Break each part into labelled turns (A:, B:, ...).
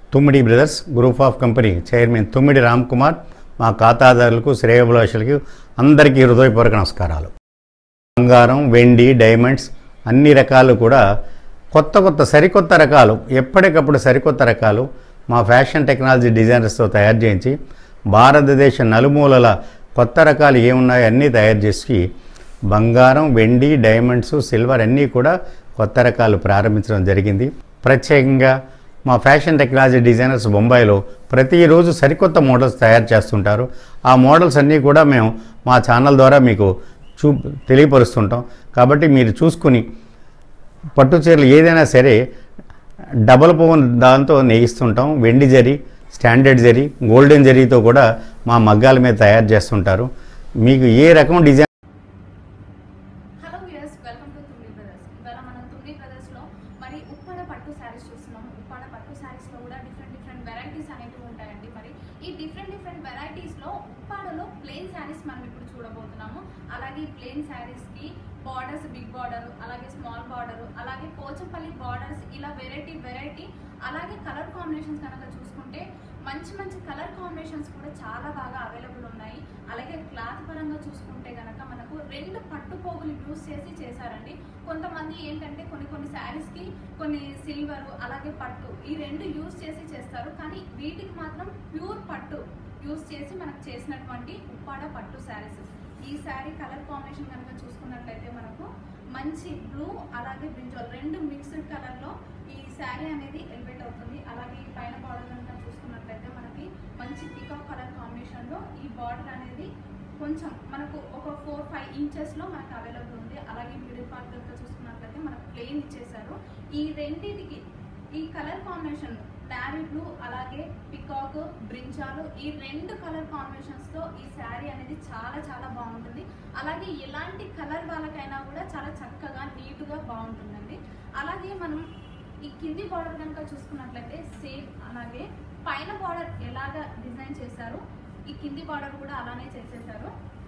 A: తుమ్మిడి brothers group of company chairman Thummidi Ram Kumar మా ఖాతాదారులకు శ్రేయభిలాషులకి అందరికీ హృదయపూర్వక నమస్కారాలు బంగారం వెండి డైమండ్స్ అన్ని రకాలు కూడా కొత్త కొత్త సరికొత్త రకాలు ఎప్పటికప్పుడు సరికొత్త రకాలు మా ఫ్యాషన్ టెక్నాలజీ డిజైనర్స్తో తయారు చేయించి భారతదేశ నలుమూలల కొత్త రకాలు ఏమున్నాయో అన్నీ తయారు చేసి బంగారం వెండి డైమండ్స్ సిల్వర్ అన్నీ కూడా కొత్త రకాలు ప్రారంభించడం జరిగింది ప్రత్యేకంగా మా ఫ్యాషన్ టెక్నాలజీ డిజైనర్స్ బొంబాయిలో ప్రతిరోజు సరికొత్త మోడల్స్ తయారు చేస్తుంటారు ఆ మోడల్స్ అన్నీ కూడా మేము మా ఛానల్ ద్వారా మీకు చూ తెలియపరుస్తుంటాం కాబట్టి మీరు చూసుకుని పట్టు చీరలు ఏదైనా సరే డబల్ పవన్ దాంతో నేయిస్తుంటాం వెండి జరీ స్టాండర్డ్ జరీ గోల్డెన్ జరీతో కూడా మా మగ్గాల మీద తయారు చేస్తుంటారు మీకు ఏ రకం design
B: hello viewers welcome to Thummi brothers ఇవాళ మనం తుమ్మి బ్రదర్స్ లో మరి ఉప్పాడ పట్టు శారీస్ చూస్తున్నాం ఉప్పాడ పట్టు శారీస్ లో కూడా డిఫరెంట్ డిఫరెంట్ వెరైటీస్ అనేవి ఉంటాయండి మరి ఈ డిఫరెంట్ డిఫరెంట్ వెరైటీస్ లో ఉప్పాడలో ప్లెయిన్ శారీస్ మనం ఇప్పుడు చూడబోతున్నాము అలాగే ఈ ప్లెయిన్ శారీస్ కి బార్డర్స్ బిగ్ బార్డర్ అలాగే స్మాల్ బార్డర్ అలాగే పోచంపల్లి బార్డర్స్ ఇలా వెరైటీ వెరైటీ అలాగే కలర్ కాంబినేషన్స్ కనుక చూసుకుంటే మంచి మంచి కలర్ కాంబినేషన్స్ కూడా చాలా బాగా అవైలబుల్ ఉన్నాయి అలాగే క్లాత్ పరంగా చూసుకుంటే గనక మనకు రెండు పట్టు పోగులు యూస్ చేసి చేశారండి కొంతమంది ఏంటంటే కొన్ని కొన్ని శారీస్ కి కొన్ని సిల్వర్ అలాగే పట్టు ఈ రెండు యూస్ చేసి చేస్తారు కానీ వీటికి మాత్రం ప్యూర్ పట్టు యూస్ చేసి మనకు చేసినటువంటి ఉప్పాడ పట్టు శారీస్ ఈ శారీ కలర్ కాంబినేషన్ కనుక చూసుకున్నట్లయితే మనకు మంచి బ్లూ అలాగే బ్రింజాల్ రెండు మిక్స్డ్ కలర్ లో ఈ శారీ అనేది ఎలివేట్ అవుతుంది అలాగే ఈ పైన బార్డర్ కనుక చూసుకున్నట్లయితే మనకి మంచి పికాక్ కలర్ కాంబినేషన్ లో ఈ బార్డర్ అనేది కొంచెం మనకు ఒక ఫోర్ ఫైవ్ ఇంచెస్ లో మనకు అవైలబుల్ ఉంది అలాగే మిడిల్ పార్ట్ కనుక చూసుకున్నట్లయితే మనకు ప్లెయిన్ ఇచ్చేసారు ఈ రెండింటికి ఈ కలర్ కాంబినేషన్ నావీ బ్లూ అలాగే పికాక్ బ్రింజాలు ఈ రెండు కలర్ కాంబినేషన్స్ తో ఈ శారీ అనేది చాలా చాలా బాగుంటుంది అలాగే ఎలాంటి కలర్ వాళ్ళకైనా కూడా చాలా చక్కగా నీట్గా బాగుంటుందండి అలాగే మనం ఈ కింది బార్డర్ కనుక చూసుకున్నట్లయితే సేమ్ అలాగే పైన బార్డర్ ఎలాగ డిజైన్ చేశారు ఈ కింది బార్డర్ కూడా అలానే చేసేసారు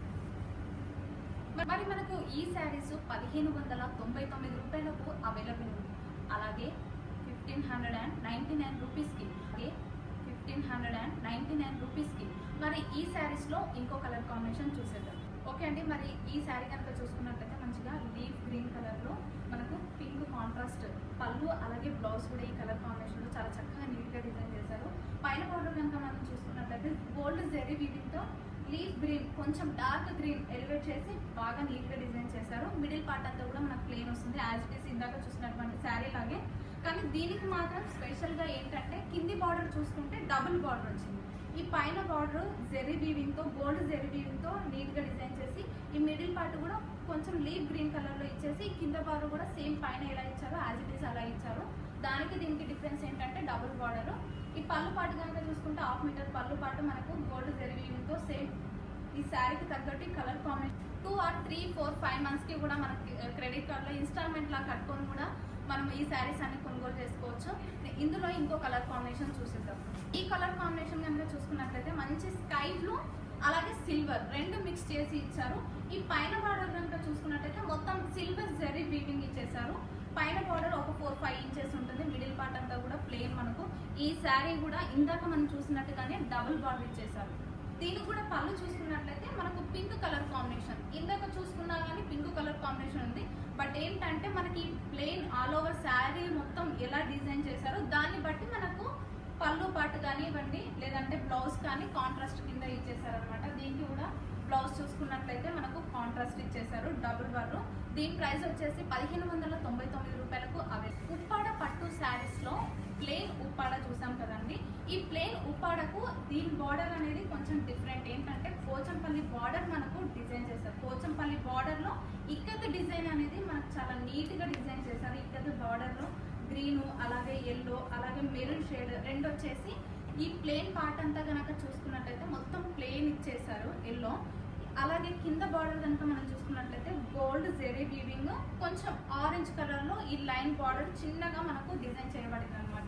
B: మరి మనకు ఈ శారీస్ పదిహేను వందల తొంభై తొమ్మిది రూపాయలకు అవైలబుల్ ఉంది అలాగే fifteen hundred and ninety nine రూపీస్కి అలాగే fifteen hundred and ninety nine రూపీస్కి మరి ఈ శారీస్లో ఇంకో కలర్ కాంబినేషన్ చూసేద్దాం ఓకే అండి మరి ఈ శారీ కనుక చూసుకున్నట్లయితే మంచిగా లీఫ్ గ్రీన్ కలర్లో మనకు పింక్ కాంట్రాస్ట్ పళ్ళు అలాగే బ్లౌజ్ కూడా ఈ కలర్ కాంబినేషన్లో చాలా చక్కగా నీట్గా డిజైన్ చేశారు పైన బార్డర్ కనుక మనం చూసుకున్నట్లయితే గోల్డ్ జెరీ వీవింగ్తో లీఫ్ గ్రీన్ కొంచెం డార్క్ గ్రీన్ ఎలివేట్ చేసి బాగా నీట్గా డిజైన్ చేశారు మిడిల్ పార్ట్ అంతా కూడా మనకు ప్లేన్ వస్తుంది యాజ్ ఇట్ ఈస్ ఇందాక చూసినటువంటి శారీ లాగే కానీ దీనికి మాత్రం స్పెషల్గా ఏంటంటే కింది బార్డర్ చూసుకుంటే డబుల్ బార్డర్ వచ్చింది ఈ పైన బార్డర్ జెరీ వీవింగ్తో గోల్డ్ జెరీ వీవింగ్తో నీట్గా డిజైన్ చేసి ఈ మిడిల్ పార్ట్ కూడా కొంచెం లీఫ్ గ్రీన్ కలర్లో ఇచ్చేసి కింద బార్డర్ కూడా సేమ్ పైన ఎలా ఇచ్చారో యాజ్ ఇట్ ఈస్ అలా ఇచ్చారు దానికి దీనికి డిఫరెన్స్ ఏంటంటే డబుల్ బార్డర్ ఈ పళ్ళు పాటు కనుక చూసుకుంటే హాఫ్ మీటర్ పళ్ళు పాటు మనకు గోల్డ్ జెరీ వీవింగ్తో సేమ్ ఈ శారీకి తగ్గట్టు colour combination two or three four five మంత్స్కి కూడా మనకి క్రెడిట్ కార్డ్లో ఇన్స్టాల్మెంట్ లా కట్టుకొని కూడా మనం ఈ శారీస్ అన్ని కొనుగోలు చేసుకోవచ్చు ఇందులో ఇంకో కలర్ కాంబినేషన్ చూసిద్దాం ఈ కలర్ కాంబినేషన్ కనుక చూసుకున్నట్లయితే మంచి స్కై బ్లూ అలాగే సిల్వర్ రెండు మిక్స్ చేసి ఇచ్చారు ఈ పైన బార్డర్ కనుక చూసుకున్నట్లయితే మొత్తం సిల్వర్ జెరీ వీవింగ్ ఇచ్చేసారు పైన బార్డర్ ఒక ఫోర్ ఫైవ్ ఇంచెస్ ఉంటుంది మిడిల్ పార్ట్ అంతా కూడా ప్లేన్ మనకు ఈ శారీ కూడా ఇందాక మనం చూసినట్టుగానే డబుల్ బార్డర్ ఇచ్చేసారు దీనికి కూడా పళ్ళు చూసుకున్నట్లయితే మనకు పింక్ కలర్ కాంబినేషన్ ఇందాక చూసుకున్నా కానీ పింక్ కలర్ కాంబినేషన్ ఉంది బట్ ఏంటంటే మనకి ప్లెయిన్ ఆల్ ఓవర్ శారీ మొత్తం ఎలా డిజైన్ చేశారో దాన్ని బట్టి మనకు పళ్ళు పాటు కానివ్వండి లేదంటే బ్లౌజ్ కానీ కాంట్రాస్ట్ కింద ఇచ్చేసారనమాట దీనికి కూడా బ్లౌజ్ చూసుకున్నట్లయితే మనకు కాంట్రాస్ట్ ఇచ్చేసారు డబుల్ బార్ దీని ప్రైస్ వచ్చేసి పదిహేను వందల తొంభై తొమ్మిది రూపాయలకు అవే ఉప్పాడ పట్టు శారీస్ లో ప్లెయిన్ ఉప్పాడ చూసాం కదండి ఈ ప్లెయిన్ ఉప్పాడకు దీని బార్డర్ అనేది కొంచెం డిఫరెంట్ ఏంటంటే పోచంపల్లి బార్డర్ మనకు డిజైన్ చేశారు పోచంపల్లి బార్డర్ లో ఇక్కత డిజైన్ అనేది మనకు చాలా నీట్ గా డిజైన్ చేశారు ఇక్కత బార్డర్ లో గ్రీన్ అలాగే ఎల్లో అలాగే మెరూన్ షేడ్ రెండు వచ్చేసి ఈ ప్లెయిన్ పార్ట్ అంతా కనుక చూసుకున్నట్లయితే మొత్తం ప్లెయిన్ ఇచ్చేసారు ఎల్లో అలాగే కింద బార్డర్ కనుక మనం చూసుకున్నట్లయితే గోల్డ్ జెరీ వీవింగ్ కొంచెం ఆరెంజ్ కలర్ లో ఈ లైన్ బార్డర్ చిన్నగా మనకు డిజైన్ చేయబడింది అనమాట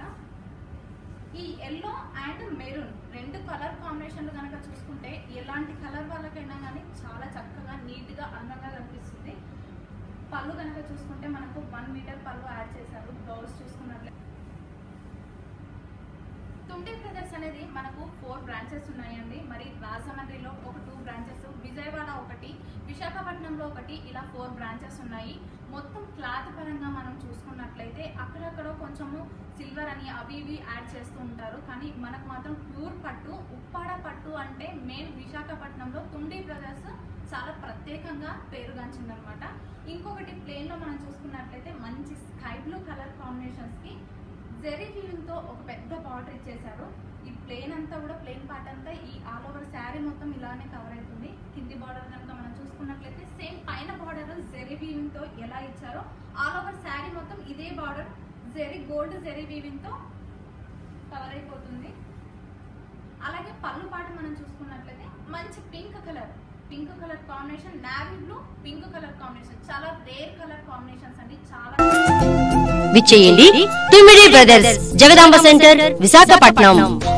B: ఈ ఎల్లో అండ్ మెరూన్ రెండు కలర్ కాంబినేషన్లు కనుక చూసుకుంటే ఎలాంటి కలర్ వాళ్ళకైనా కానీ చాలా చక్కగా నీట్గా అందంగా కనిపిస్తుంది పళ్ళు కనుక చూసుకుంటే మనకు వన్ మీటర్ పళ్ళు యాడ్ చేశారు బ్లౌజ్ చూసుకున్నట్లయితే తుంటి బ్రదర్స్ అనేది మనకు ఫోర్ బ్రాంచెస్ ఉన్నాయండి మరి రాజమండ్రిలో ఒక టూ బ్రాంచెస్ విజయవాడ ఒకటి విశాఖపట్నంలో ఒకటి ఇలా ఫోర్ బ్రాంచెస్ ఉన్నాయి మొత్తం క్లాత్ పరంగా మనం చూసుకున్నట్లయితే అక్కడక్కడ కొంచెము సిల్వర్ అని అవి ఇవి యాడ్ చేస్తూ ఉంటారు కానీ మనకు మాత్రం ప్యూర్ పట్టు ఉప్పాడ పట్టు అంటే మెయిన్ విశాఖపట్నంలో తుండి బ్రదర్స్ చాలా ప్రత్యేకంగా పేరుగాంచిందనమాట ఇంకొకటి ప్లేన్ లో మనం చూసుకున్నట్లయితే మంచి స్కై బ్లూ కలర్ కాంబినేషన్స్ కి జెరీ వీవింగ్ తో ఒక పెద్ద బార్డర్ ఇచ్చేసారు ఈ ప్లేన్ అంతా కూడా ప్లేన్ పార్ట్ అంతా ఈ ఆల్ ఓవర్ శారీ మొత్తం ఇలానే కవర్ అవుతుంది కింది బార్డర్ కనుక మనం చూసుకున్నట్లయితే సేమ్ పైన బార్డర్ జెరీ వీవింగ్ తో ఎలా ఇచ్చారో ఆల్ ఓవర్ శారీ మొత్తం ఇదే border zari gold zari weaving తో కవర్ అయిపోతుంది అలాగే పళ్ళు పాట మనం చూసుకున్నట్లయితే మంచి pink colour pink colour combination navy blue pink colour combination చాలా రేర్ కలర్ కాంబినేషన్స్ అండి చాలా
C: విచ్చేయండి టిమిడి బ్రదర్స్ జగదాంబ సెంటర్ విశాఖపట్నం